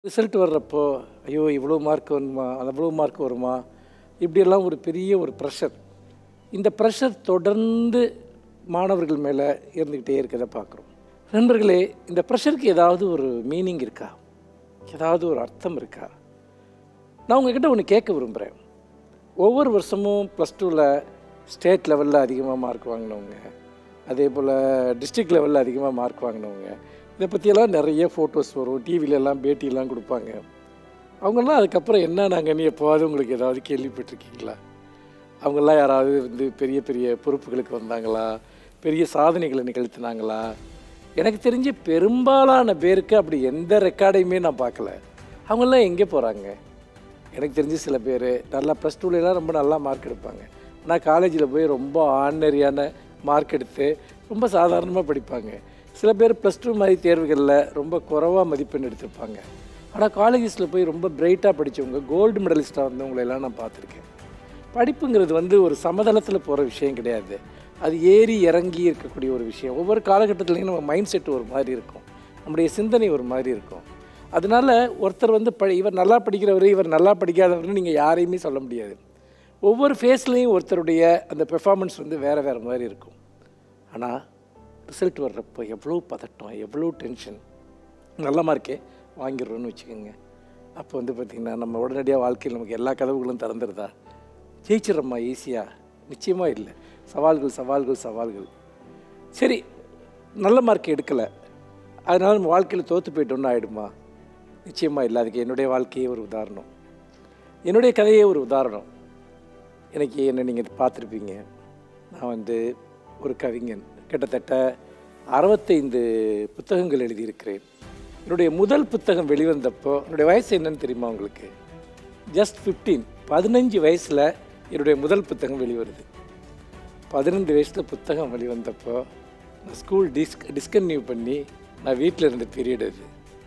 result வர்றப்போ ஐயோ இவ்வளோ மார்க் வருமா அவ்வளோ மார்க் வருமா இப்படியெல்லாம் ஒரு பெரிய ஒரு ப்ரெஷர் இந்த ப்ரெஷர் தொடர்ந்து மாணவர்கள் மேலே இருந்துக்கிட்டே இருக்கிறத பார்க்குறோம் நண்பர்களே இந்த ப்ரெஷருக்கு ஏதாவது ஒரு மீனிங் இருக்கா ஏதாவது ஒரு அர்த்தம் இருக்கா நான் உங்ககிட்ட ஒன்று கேட்க விரும்புகிறேன் ஒவ்வொரு வருஷமும் ப்ளஸ் டூவில் ஸ்டேட் லெவலில் அதிகமாக மார்க் வாங்கினவங்க அதே போல் டிஸ்ட்ரிக்ட் லெவலில் அதிகமாக மார்க் வாங்கினவங்க இதை பற்றியெல்லாம் நிறைய ஃபோட்டோஸ் வரும் டிவிலெல்லாம் பேட்டியெல்லாம் கொடுப்பாங்க அவங்கெல்லாம் அதுக்கப்புறம் என்ன நாங்கள் நீ எப்போவாது உங்களுக்கு ஏதாவது கேள்விப்பட்டிருக்கீங்களா அவங்கெல்லாம் யாராவது வந்து பெரிய பெரிய பொறுப்புகளுக்கு வந்தாங்களா பெரிய சாதனைகளை நிகழ்த்தினாங்களா எனக்கு தெரிஞ்சு பெரும்பாலான பேருக்கு அப்படி எந்த ரெக்கார்டையுமே நான் பார்க்கல அவங்கெல்லாம் எங்கே போகிறாங்க எனக்கு தெரிஞ்சு சில பேர் நல்லா ப்ளஸ் டூலலாம் ரொம்ப நல்லா மார்க் எடுப்பாங்க ஆனால் காலேஜில் போய் ரொம்ப ஆர்டினரியான மார்க் எடுத்து ரொம்ப சாதாரணமாக படிப்பாங்க சில பேர் ப்ளஸ் டூ மாதிரி தேர்வுகளில் ரொம்ப குறைவாக மதிப்பெண் எடுத்திருப்பாங்க ஆனால் காலேஜஸில் போய் ரொம்ப பிரைட்டாக படித்தவங்க கோல்டு மெடலிஸ்ட்டாக வந்தவங்களெல்லாம் நான் பார்த்துருக்கேன் படிப்புங்கிறது வந்து ஒரு சமதளத்தில் போகிற விஷயம் கிடையாது அது ஏறி இறங்கி இருக்கக்கூடிய ஒரு விஷயம் ஒவ்வொரு காலகட்டத்துலேயும் நம்ம மைண்ட் செட் ஒரு மாதிரி இருக்கும் நம்முடைய சிந்தனை ஒரு மாதிரி இருக்கும் அதனால ஒருத்தர் வந்து ப இவர் நல்லா படிக்கிறவர் இவர் நல்லா படிக்காதவர்னு நீங்கள் யாரையுமே சொல்ல முடியாது ஒவ்வொரு ஃபேஸ்லேயும் ஒருத்தருடைய அந்த பெர்ஃபார்மன்ஸ் வந்து வேறு வேறு மாதிரி இருக்கும் ஆனால் ரிசல்ட் வர்றப்போ எவ்வளோ பதட்டம் எவ்வளோ டென்ஷன் நல்ல மார்க்கே வாங்கிடுறோன்னு வச்சுக்கோங்க அப்போ வந்து பார்த்திங்கன்னா நம்ம உடனடியாக வாழ்க்கையில் நமக்கு எல்லா கதவுகளும் திறந்துருதா ஜெயிச்சிடறோமா ஈஸியாக நிச்சயமாக இல்லை சவால்கள் சவால்கள் சவால்கள் சரி நல்ல மார்க் எடுக்கலை அதனால் நம்ம வாழ்க்கையில் தோற்று போயிட்டோன்னு ஆகிடுமா நிச்சயமாக இல்லை அதுக்கு என்னுடைய வாழ்க்கையே ஒரு உதாரணம் என்னுடைய கதையே ஒரு உதாரணம் எனக்கு என்ன நீங்கள் பார்த்துருப்பீங்க நான் வந்து ஒரு கவிஞன் கிட்டத்தட்ட அறுபத்தைந்து புத்தகங்கள் எழுதியிருக்கிறேன் என்னுடைய முதல் புத்தகம் வெளிவந்தப்போ என்னுடைய வயசு என்னன்னு தெரியுமா உங்களுக்கு ஜஸ்ட் ஃபிஃப்டீன் பதினஞ்சு வயசில் என்னுடைய முதல் புத்தகம் வெளிவருது பதினஞ்சு வயசில் புத்தகம் வெளிவந்தப்போ நான் ஸ்கூல் டிஸ்க் டிஸ்கன்டினியூ பண்ணி நான் வீட்டில் இருந்த பீரியட் அது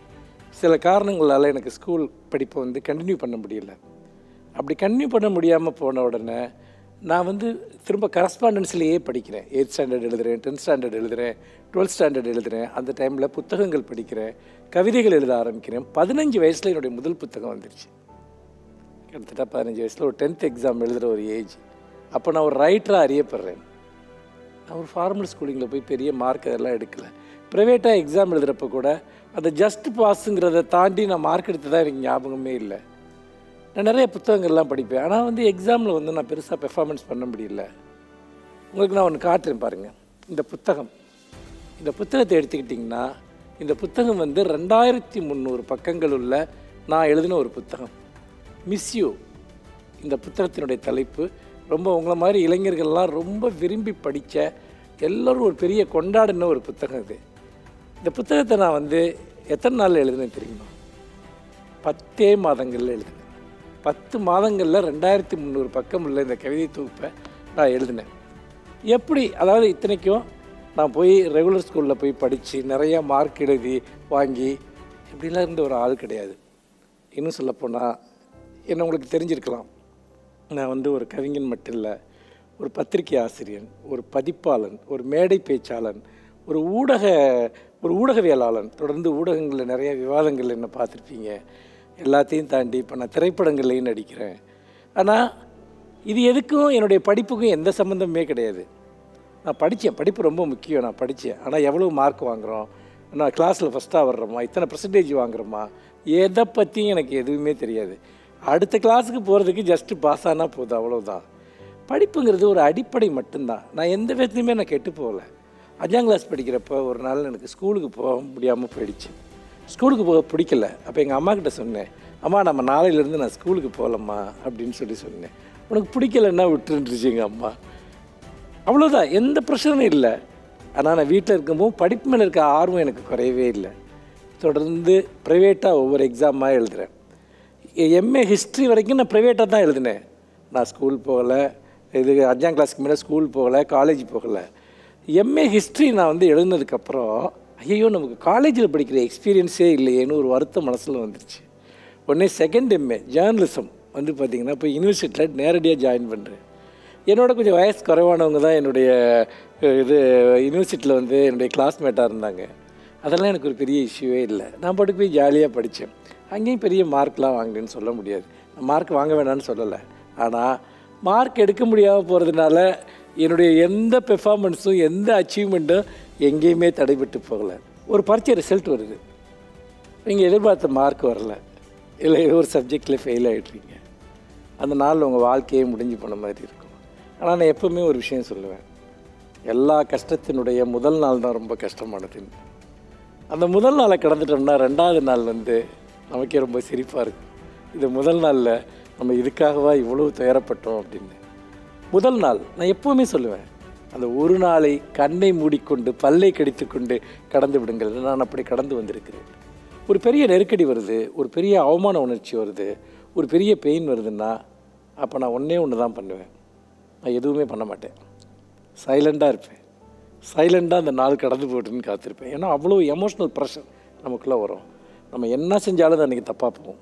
சில காரணங்களால் எனக்கு ஸ்கூல் படிப்பை வந்து கண்டினியூ பண்ண முடியல அப்படி கண்டினியூ பண்ண முடியாமல் போன உடனே நான் வந்து திரும்ப கரஸ்பாண்டன்ஸ்லேயே படிக்கிறேன் எயித் ஸ்டாண்டர்ட் எழுதுகிறேன் டென்த் ஸ்டாண்டர்ட் எழுதுகிறேன் டுவெல்த் ஸ்டாண்டர்ட் எழுதுகிறேன் அந்த டைமில் புத்தகங்கள் படிக்கிறேன் கவிதைகள் எழுத ஆரம்பிக்கிறேன் பதினஞ்சு வயசில் என்னுடைய முதல் புத்தகம் வந்துருச்சு கிட்டத்தட்ட பதினஞ்சு வயசில் ஒரு டென்த் எக்ஸாம் எழுதுகிற ஒரு ஏஜ் அப்போ நான் ஒரு ரைட்டராக அறியப்படுறேன் நான் ஒரு ஃபார்மல் ஸ்கூலிங்கில் போய் பெரிய மார்க் அதெல்லாம் எடுக்கலை ப்ரைவேட்டாக எக்ஸாம் எழுதுகிறப்ப கூட அந்த ஜஸ்ட் பாஸுங்கிறத தாண்டி நான் மார்க் எடுத்ததாக எனக்கு ஞாபகமே இல்லை நான் நிறைய புத்தகங்கள்லாம் படிப்பேன் ஆனால் வந்து எக்ஸாமில் வந்து நான் பெருசாக பெர்ஃபார்மன்ஸ் பண்ண முடியல உங்களுக்கு நான் ஒன்று காட்டுறேன் பாருங்கள் இந்த புத்தகம் இந்த புத்தகத்தை எடுத்துக்கிட்டிங்கன்னா இந்த புத்தகம் வந்து ரெண்டாயிரத்தி முந்நூறு பக்கங்கள் உள்ள நான் எழுதின ஒரு புத்தகம் மிஸ் யூ இந்த புத்தகத்தினுடைய தலைப்பு ரொம்ப உங்களை மாதிரி இளைஞர்கள்லாம் ரொம்ப விரும்பி படித்த எல்லோரும் ஒரு பெரிய கொண்டாடின ஒரு புத்தகம் இது இந்த புத்தகத்தை நான் வந்து எத்தனை நாள் எழுதினேன் தெரியுமா பத்தே மாதங்களில் எழுதினேன் பத்து மாதங்களில் ரெண்டாயிரத்தி முந்நூறு பக்கம் உள்ள இந்த கவிதை தொகுப்பை நான் எழுதினேன் எப்படி அதாவது இத்தனைக்கும் நான் போய் ரெகுலர் ஸ்கூலில் போய் படித்து நிறையா மார்க் எழுதி வாங்கி இப்படிலாம் இருந்த ஒரு ஆள் கிடையாது இன்னும் சொல்லப்போனால் என்ன உங்களுக்கு தெரிஞ்சிருக்கலாம் நான் வந்து ஒரு கவிஞன் மட்டும் இல்லை ஒரு பத்திரிகை ஆசிரியன் ஒரு பதிப்பாளன் ஒரு மேடை பேச்சாளன் ஒரு ஊடக ஒரு ஊடகவியலாளன் தொடர்ந்து ஊடகங்களில் நிறைய விவாதங்கள் என்ன பார்த்துருப்பீங்க எல்லாத்தையும் தாண்டி இப்போ நான் திரைப்படங்கள்லையும் நடிக்கிறேன் ஆனால் இது எதுக்கும் என்னுடைய படிப்புக்கும் எந்த சம்மந்தமே கிடையாது நான் படித்தேன் படிப்பு ரொம்ப முக்கியம் நான் படித்தேன் ஆனால் எவ்வளோ மார்க் வாங்குகிறோம் நான் கிளாஸில் ஃபஸ்ட்டாக வர்றோமா இத்தனை பர்சன்டேஜ் வாங்குறோமா எதை பற்றியும் எனக்கு எதுவுமே தெரியாது அடுத்த கிளாஸுக்கு போகிறதுக்கு ஜஸ்ட்டு பாஸ் ஆனால் போதும் அவ்வளோதான் படிப்புங்கிறது ஒரு அடிப்படை மட்டும்தான் நான் எந்த விதத்துலையுமே நான் கெட்டு போகல அஞ்சாம் கிளாஸ் படிக்கிறப்ப ஒரு நாள் எனக்கு ஸ்கூலுக்கு போக முடியாமல் போயிடுச்சு ஸ்கூலுக்கு போக பிடிக்கல அப்போ எங்கள் அம்மா கிட்ட சொன்னேன் அம்மா நம்ம நாளையிலேருந்து நான் ஸ்கூலுக்கு போகலம்மா அப்படின்னு சொல்லி சொன்னேன் உனக்கு பிடிக்கலன்னா விட்டுருந்துருச்சு எங்கள் அம்மா அவ்வளோதான் எந்த பிரச்சனையும் இல்லை ஆனால் நான் வீட்டில் இருக்கும்போது படிப்பு மேலே இருக்க ஆர்வம் எனக்கு குறையவே இல்லை தொடர்ந்து ப்ரைவேட்டாக ஒவ்வொரு எக்ஸாமாக எழுதுகிறேன் எம்ஏ ஹிஸ்ட்ரி வரைக்கும் நான் ப்ரைவேட்டாக தான் எழுதினேன் நான் ஸ்கூல் போகலை இது அஞ்சாம் கிளாஸ்க்கு மேலே ஸ்கூல் போகலை காலேஜ் போகலை எம்ஏ ஹிஸ்ட்ரி நான் வந்து எழுதினதுக்கப்புறம் ஐயோ நமக்கு காலேஜில் படிக்கிற எக்ஸ்பீரியன்ஸே இல்லையேன்னு ஒரு வருத்தம் மனசில் வந்துருச்சு உடனே செகண்ட் எம்ஏ ஜேர்னலிசம் வந்து பார்த்திங்கன்னா இப்போ யூனிவர்சிட்டியில் நேரடியாக ஜாயின் பண்ணுறேன் என்னோட கொஞ்சம் வயசு குறைவானவங்க தான் என்னுடைய இது யூனிவர்சிட்டியில் வந்து என்னுடைய கிளாஸ்மேட்டாக இருந்தாங்க அதெல்லாம் எனக்கு ஒரு பெரிய இஷ்யூவே இல்லை நான் பாட்டுக்கு போய் ஜாலியாக படித்தேன் அங்கேயும் பெரிய மார்க்லாம் வாங்கினேன்னு சொல்ல முடியாது மார்க் வாங்க வேணாம்னு சொல்லலை ஆனால் மார்க் எடுக்க முடியாமல் போகிறதுனால என்னுடைய எந்த பெர்ஃபார்மன்ஸும் எந்த அச்சீவ்மெண்ட்டும் எங்கேயுமே தடைபட்டு போகலை ஒரு பரீட்சை ரிசல்ட் வருது நீங்கள் எதிர்பார்த்த மார்க் வரல இல்லை ஏதோ ஒரு சப்ஜெக்டில் ஃபெயில் ஆகிட்றீங்க அந்த நாள் உங்கள் வாழ்க்கையே முடிஞ்சு போன மாதிரி இருக்கும் ஆனால் நான் எப்போவுமே ஒரு விஷயம் சொல்லுவேன் எல்லா கஷ்டத்தினுடைய முதல் நாள் தான் ரொம்ப கஷ்டமானதுன்னு அந்த முதல் நாளை கடந்துட்டோம்னா ரெண்டாவது நாள் வந்து நமக்கே ரொம்ப சிரிப்பாக இருக்கும் இது முதல் நாளில் நம்ம இதுக்காகவா இவ்வளோ துயரப்பட்டோம் அப்படின்னு முதல் நாள் நான் எப்போவுமே சொல்லுவேன் அந்த ஒரு நாளை கண்ணை மூடிக்கொண்டு பல்லை கடித்துக்கொண்டு கடந்து விடுங்கள் நான் அப்படி கடந்து வந்திருக்கிறேன் ஒரு பெரிய நெருக்கடி வருது ஒரு பெரிய அவமான உணர்ச்சி வருது ஒரு பெரிய பெயின் வருதுன்னா அப்போ நான் ஒன்றே ஒன்று தான் பண்ணுவேன் நான் எதுவுமே பண்ண மாட்டேன் சைலண்டாக இருப்பேன் சைலண்டாக அந்த நாள் கடந்து போட்டுன்னு காத்திருப்பேன் ஏன்னா அவ்வளோ எமோஷ்னல் ப்ரெஷர் நமக்குள்ளே வரும் நம்ம என்ன செஞ்சாலும் அது அன்றைக்கி தப்பாக போகும்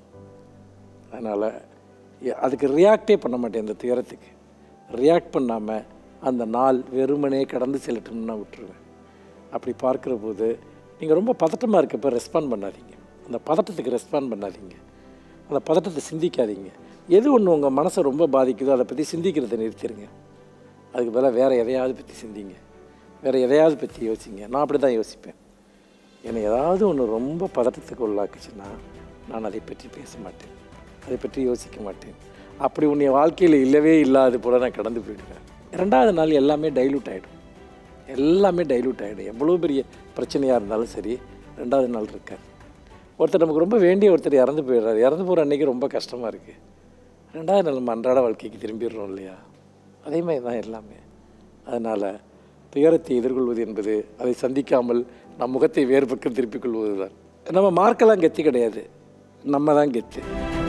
அதனால் அதுக்கு ரியாக்டே பண்ண மாட்டேன் இந்த துயரத்துக்கு ரியாக்ட் பண்ணாமல் அந்த நாள் வெறுமனே கடந்து செல்லட்டும்னு நான் விட்டுருவேன் அப்படி பார்க்குற போது நீங்கள் ரொம்ப பதட்டமாக இருக்கப்போ ரெஸ்பாண்ட் பண்ணாதீங்க அந்த பதட்டத்துக்கு ரெஸ்பாண்ட் பண்ணாதீங்க அந்த பதட்டத்தை சிந்திக்காதீங்க எது ஒன்று உங்கள் மனசை ரொம்ப பாதிக்குதோ அதை பற்றி சிந்திக்கிறதை நிறுத்திடுங்க அதுக்கு பதிலாக வேறு எதையாவது பற்றி சிந்திங்க வேறு எதையாவது பற்றி யோசிங்க நான் அப்படி தான் யோசிப்பேன் என்னை ஏதாவது ஒன்று ரொம்ப பதட்டத்துக்கு உள்ளாக்குச்சுன்னா நான் அதை பற்றி பேச மாட்டேன் அதை பற்றி யோசிக்க மாட்டேன் அப்படி உன்னை வாழ்க்கையில் இல்லவே இல்லாது போல நான் கடந்து போயிடுவேன் ரெண்டாவது நாள் எல்லாமே டைலூட் ஆகிடும் எல்லாமே டைலூட் ஆகிடும் எவ்வளோ பெரிய பிரச்சனையாக இருந்தாலும் சரி ரெண்டாவது நாள் இருக்காது ஒருத்தர் நமக்கு ரொம்ப வேண்டிய ஒருத்தர் இறந்து போயிடுறாரு இறந்து போகிற அன்றைக்கி ரொம்ப கஷ்டமாக இருக்குது ரெண்டாவது நாள் நம்ம அன்றாட வாழ்க்கைக்கு திரும்பிடுறோம் இல்லையா அதே மாதிரி தான் எல்லாமே அதனால் துயரத்தை எதிர்கொள்வது என்பது அதை சந்திக்காமல் நம் முகத்தை வேறு பக்கம் திருப்பிக் கொள்வது தான் நம்ம மார்க்கெல்லாம் கெத்து கிடையாது நம்ம தான் கெத்து